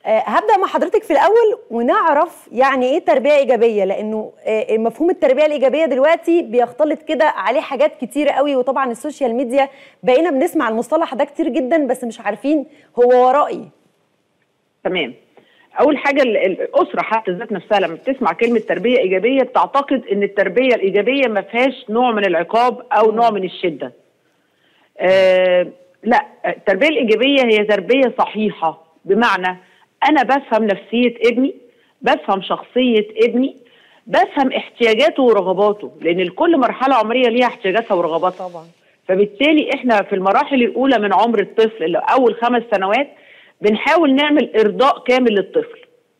آه، هبدا مع حضرتك في الاول ونعرف يعني ايه تربيه ايجابيه لانه آه، مفهوم التربيه الايجابيه دلوقتي بيختلط كده عليه حاجات كتيره قوي وطبعا السوشيال ميديا بقينا بنسمع المصطلح ده كتير جدا بس مش عارفين هو وراه ايه تمام اول حاجه ال- ال- الاسره حتى ذات نفسها لما بتسمع كلمه تربيه ايجابيه بتعتقد ان التربيه الايجابيه ما فيهاش نوع من العقاب او نوع من الشده آه لا التربيه الايجابيه هي تربيه صحيحه بمعنى انا بفهم نفسيه ابني بفهم شخصيه ابني بفهم احتياجاته ورغباته لان كل مرحله عمريه ليها احتياجاتها ورغباتها طبعا فبالتالي احنا في المراحل الاولى من عمر الطفل اللي اول خمس سنوات بنحاول نعمل ارضاء كامل للطفل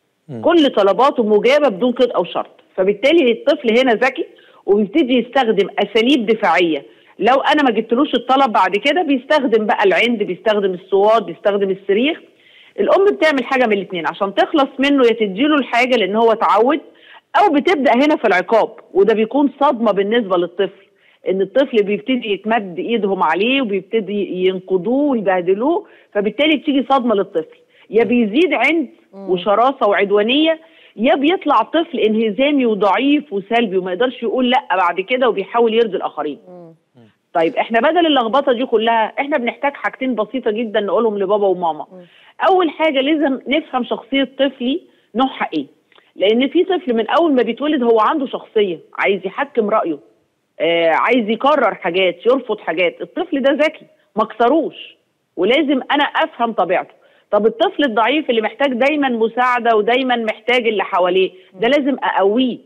كل طلباته مجابه بدون قيد او شرط فبالتالي الطفل هنا ذكي وبيبتدي يستخدم اساليب دفاعيه لو انا ما جبتلوش الطلب بعد كده بيستخدم بقى العند بيستخدم الصوات بيستخدم الصريخ الام بتعمل حاجه من الاثنين عشان تخلص منه يا تديله الحاجه لان هو اتعود او بتبدا هنا في العقاب وده بيكون صدمه بالنسبه للطفل ان الطفل بيبتدي يتمد ايدهم عليه وبيبتدي ينقضوه ويبهدلوه فبالتالي بتيجي صدمه للطفل يا بيزيد عند وشراسه وعدوانيه يا بيطلع طفل انهزامي وضعيف وسلبي وما يقدرش يقول لا بعد كده وبيحاول يرضي الاخرين طيب احنا بدل اللخبطه دي كلها احنا بنحتاج حاجتين بسيطه جدا نقولهم لبابا وماما اول حاجه لازم نفهم شخصيه طفلي نوعها ايه لان في طفل من اول ما بيتولد هو عنده شخصيه عايز يحكم رايه آه عايز يكرر حاجات يرفض حاجات الطفل ده ذكي ما اكسروش ولازم انا افهم طبيعته طب الطفل الضعيف اللي محتاج دايما مساعده ودايما محتاج اللي حواليه ده لازم اقويه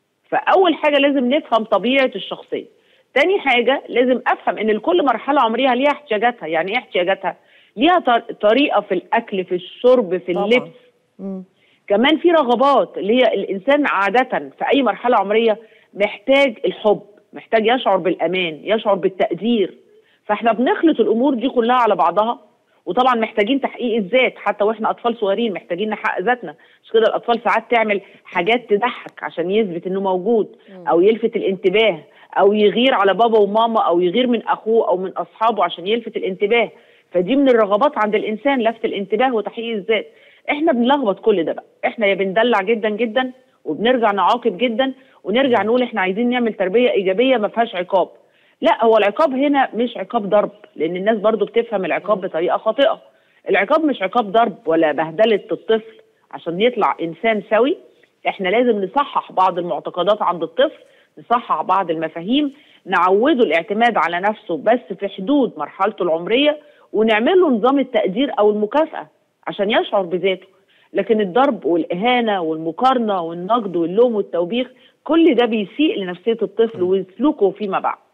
فاول حاجه لازم نفهم طبيعه الشخصيه تاني حاجه لازم افهم ان لكل مرحله عمريه ليها احتياجاتها يعني ايه احتياجاتها ليها طر- طريقه في الاكل في الشرب في طبعاً. اللبس مم. كمان في رغبات اللي هي الانسان عاده في اي مرحله عمريه محتاج الحب محتاج يشعر بالامان يشعر بالتقدير فاحنا بنخلط الامور دي كلها على بعضها وطبعا محتاجين تحقيق الذات حتى واحنا اطفال صغيرين محتاجين نحقق ذاتنا مش كده الاطفال ساعات تعمل حاجات تضحك عشان يثبت انه موجود او يلفت الانتباه او يغير على بابا وماما او يغير من اخوه او من اصحابه عشان يلفت الانتباه فدي من الرغبات عند الانسان لفت الانتباه وتحقيق الذات احنا بنلخبط كل ده بقى احنا يا بندلع جدا جدا وبنرجع نعاقب جدا ونرجع نقول احنا عايزين نعمل تربيه ايجابيه ما فيهاش عقاب لا هو العقاب هنا مش عقاب ضرب لان الناس برضو بتفهم العقاب بطريقه خاطئه العقاب مش عقاب ضرب ولا بهدله الطفل عشان يطلع انسان سوي احنا لازم نصحح بعض المعتقدات عند الطفل نصحح بعض المفاهيم نعوده الاعتماد على نفسه بس في حدود مرحلته العمريه ونعمل له نظام التقدير او المكافاه عشان يشعر بذاته لكن الضرب والاهانه والمقارنه والنقد واللوم والتوبيخ كل ده بيسيء لنفسيه الطفل وسلوكه فيما بعد